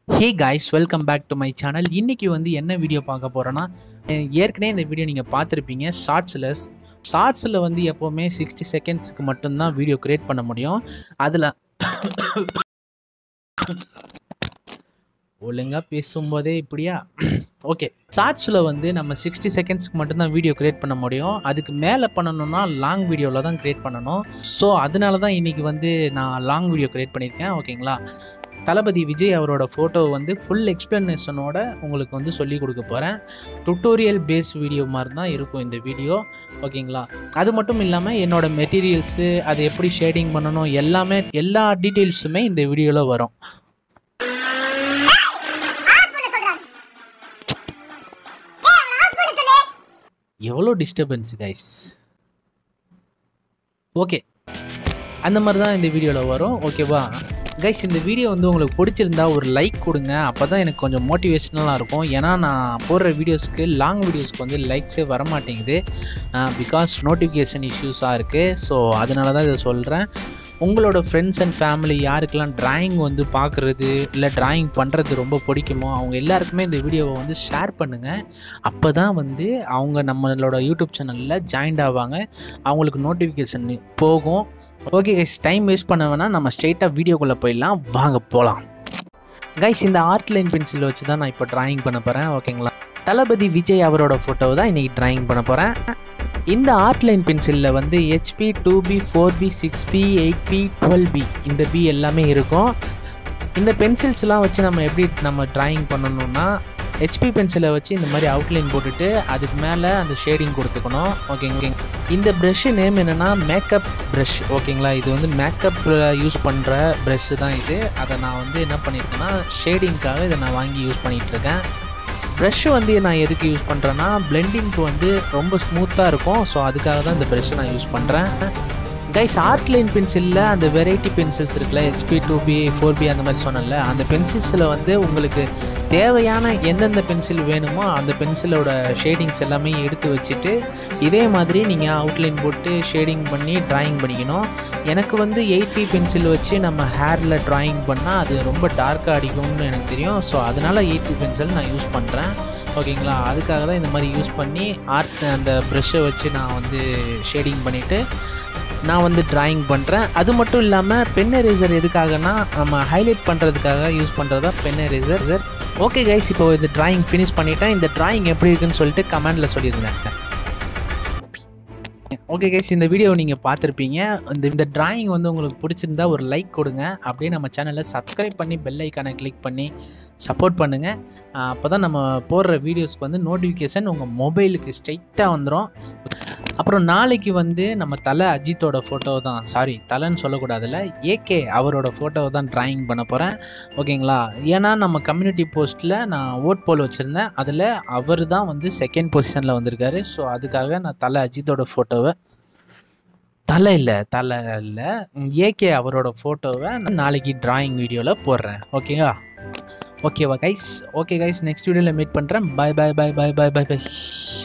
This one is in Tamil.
hey guys welcome back to my channel இன்றைக்கி வந்து என்ன வீடியோ பார்க்க போகிறோன்னா ஏற்கனவே இந்த வீடியோ நீங்கள் பார்த்துருப்பீங்க ஷார்ட்ஸில் ஷார்ட்ஸில் வந்து எப்போவுமே சிக்ஸ்டி செகண்ட்ஸ்க்கு மட்டும்தான் வீடியோ க்ரியேட் பண்ண முடியும் அதில் ஒழுங்காக பேசும்போதே இப்படியா ஓகே ஷார்ட்ஸில் வந்து நம்ம சிக்ஸ்டி செகண்ட்ஸ்க்கு மட்டும்தான் வீடியோ க்ரியேட் பண்ண முடியும் அதுக்கு மேலே பண்ணணும்னா லாங் வீடியோவில் தான் க்ரியேட் பண்ணணும் ஸோ அதனால தான் இன்றைக்கி வந்து நான் லாங் வீடியோ க்ரியேட் பண்ணியிருக்கேன் ஓகேங்களா தளபதி விஜய் அவரோட ஃபோட்டோ வந்து ஃபுல் எக்ஸ்ப்ளனேஷனோட உங்களுக்கு வந்து சொல்லி கொடுக்க போகிறேன் டுட்டோரியல் பேஸ் வீடியோ மாதிரி தான் இருக்கும் இந்த வீடியோ ஓகேங்களா அது மட்டும் இல்லாமல் என்னோட மெட்டீரியல்ஸு அது எப்படி ஷேடிங் பண்ணணும் எல்லாமே எல்லா டீட்டெயில்ஸுமே இந்த வீடியோவில் வரும் எவ்வளோ டிஸ்டர்பன்ஸ் கைஸ் ஓகே அந்த மாதிரி தான் இந்த வீடியோவில் வரும் ஓகேவா கைஸ் இந்த வீடியோ வந்து உங்களுக்கு பிடிச்சிருந்தா ஒரு லைக் கொடுங்க அப்போ தான் எனக்கு கொஞ்சம் மோட்டிவேஷ்னலாக இருக்கும் ஏன்னா நான் போடுற வீடியோஸ்க்கு லாங் வீடியோஸ்க்கு வந்து லைக்ஸே வர மாட்டேங்குது பிகாஸ் நோட்டிஃபிகேஷன் இஷ்யூஸாக இருக்குது ஸோ அதனால தான் இதை சொல்கிறேன் உங்களோட ஃப்ரெண்ட்ஸ் அண்ட் ஃபேமிலி யாருக்கெல்லாம் டிராயிங் வந்து பார்க்குறது இல்லை டிராயிங் பண்ணுறது ரொம்ப பிடிக்குமோ அவங்க எல்லாருக்குமே இந்த வீடியோவை வந்து ஷேர் பண்ணுங்கள் அப்போ தான் வந்து அவங்க நம்மளோட யூடியூப் சேனலில் ஜாயின்ட் ஆவாங்க அவங்களுக்கு நோட்டிஃபிகேஷன் போகும் ஓகே கைஸ் டைம் வேஸ்ட் பண்ண வேணால் நம்ம ஸ்ட்ரெயிட்டாக வீடியோக்குள்ளே போயிடலாம் வாங்க போகலாம் கைஸ் இந்த ஆர்ட் லைன் பென்சில் வச்சு தான் நான் இப்போ டிராயிங் பண்ண போகிறேன் ஓகேங்களா தளபதி விஜய் அவரோட ஃபோட்டோவை தான் இன்றைக்கி டிராயிங் பண்ண போகிறேன் இந்த ஆர்ட் லைன் பென்சிலில் வந்து HB two B four B six B eight B twelve B இந்த பி எல்லாமே இருக்கும் இந்த பென்சில்ஸ்லாம் வச்சு நம்ம எப்படி நம்ம டிராயிங் பண்ணணும்னா ஹெச்பி பென்சிலை வச்சு இந்த மாதிரி அவுட்லைன் போட்டுட்டு அதுக்கு மேலே அந்த ஷேடிங் கொடுத்துக்கணும் ஓகேங்க இந்த ப்ரெஷ்ஷு நேம் என்னென்னா மேக்கப் ப்ரஷ் ஓகேங்களா இது வந்து மேக்கப் யூஸ் பண்ணுற ப்ரெஷ்ஷு தான் இது அதை நான் வந்து என்ன பண்ணியிருக்கேன்னா ஷேடிங்க்காக இதை நான் வாங்கி யூஸ் பண்ணிகிட்ருக்கேன் ப்ரெஷ்ஷு வந்து நான் எதுக்கு யூஸ் பண்ணுறேன்னா பிளெண்டிங்க்கு வந்து ரொம்ப ஸ்மூத்தாக இருக்கும் ஸோ அதுக்காக தான் இந்த ப்ரெஷ்ஷை நான் யூஸ் பண்ணுறேன் கைஸ் ஆர்ட் லைன் பென்சிலில் அந்த வெரைட்டி பென்சில்ஸ் இருக்குல்ல HB two B four B அந்த மாதிரி சொன்னல அந்த பென்சில்ஸில் வந்து உங்களுக்கு தேவையான எந்தெந்த பென்சில் வேணுமோ அந்த பென்சிலோட ஷேடிங்ஸ் எல்லாமே எடுத்து வச்சுட்டு இதே மாதிரி நீங்கள் அவுட்லைன் போட்டு ஷேடிங் பண்ணி ட்ராயிங் பண்ணிக்கணும் எனக்கு வந்து எயிட் பி பென்சில் வச்சு நம்ம ஹேரில் ட்ராயிங் பண்ணால் அது ரொம்ப டார்க்காக அடிக்கும்னு எனக்கு தெரியும் ஸோ அதனால் எயிட் பி பென்சில் நான் யூஸ் பண்ணுறேன் ஓகேங்களா அதுக்காக தான் இந்த மாதிரி யூஸ் பண்ணி ஆர்ட் அந்த ப்ரெஷ்ஷை வச்சு நான் வந்து ஷேடிங் பண்ணிவிட்டு நான் வந்து ட்ராயிங் பண்ணுறேன் அது மட்டும் இல்லாமல் பென் எரேசர் எதுக்காகனா நம்ம ஹைலைட் பண்ணுறதுக்காக யூஸ் பண்ணுறதா pen eraser sir okay guys இப்போ இந்த ட்ராயிங் ஃபினிஷ் பண்ணிட்டேன் இந்த ட்ராயிங் எப்படி இருக்குன்னு சொல்லிட்டு கமெண்டில் சொல்லிடுங்க ஓகே கைஸ் இந்த வீடியோ நீங்கள் பார்த்துருப்பீங்க இந்த இந்த ட்ராயிங் வந்து உங்களுக்கு பிடிச்சிருந்தா ஒரு லைக் கொடுங்க அப்படியே நம்ம சேனலை சப்ஸ்கிரைப் பண்ணி பெல் ஐக்கானை கிளிக் பண்ணி சப்போர்ட் பண்ணுங்கள் அப்போ தான் நம்ம போடுற வீடியோஸ்க்கு வந்து நோட்டிஃபிகேஷன் உங்கள் மொபைலுக்கு ஸ்ட்ரைட்டாக வந்துடும் அப்புறம் நாளைக்கு வந்து நம்ம தலை அஜித்தோட ஃபோட்டோ தான் சாரி தலைன்னு சொல்லக்கூடாதுல்ல ஏகே அவரோட ஃபோட்டோவை தான் ட்ராயிங் பண்ண போகிறேன் ஓகேங்களா ஏன்னா நம்ம கம்யூனிட்டி போஸ்ட்டில் நான் ஓட் போல் வச்சுருந்தேன் அதில் அவர் தான் வந்து செகண்ட் பொசிஷனில் வந்திருக்காரு ஸோ அதுக்காக நான் தலை அஜித்தோட ஃபோட்டோவை தலை இல்லை தலை இல்லை ஏகே அவரோட ஃபோட்டோவை நான் நாளைக்கு ட்ராயிங் வீடியோவில் போடுறேன் ஓகேவா ஓகேவா கைஸ் ஓகே கைஸ் நெக்ஸ்ட் வீடியோவில் மீட் பண்ணுறேன் பாய் பாய் பாய் பாய் பாய் பாய் பாய்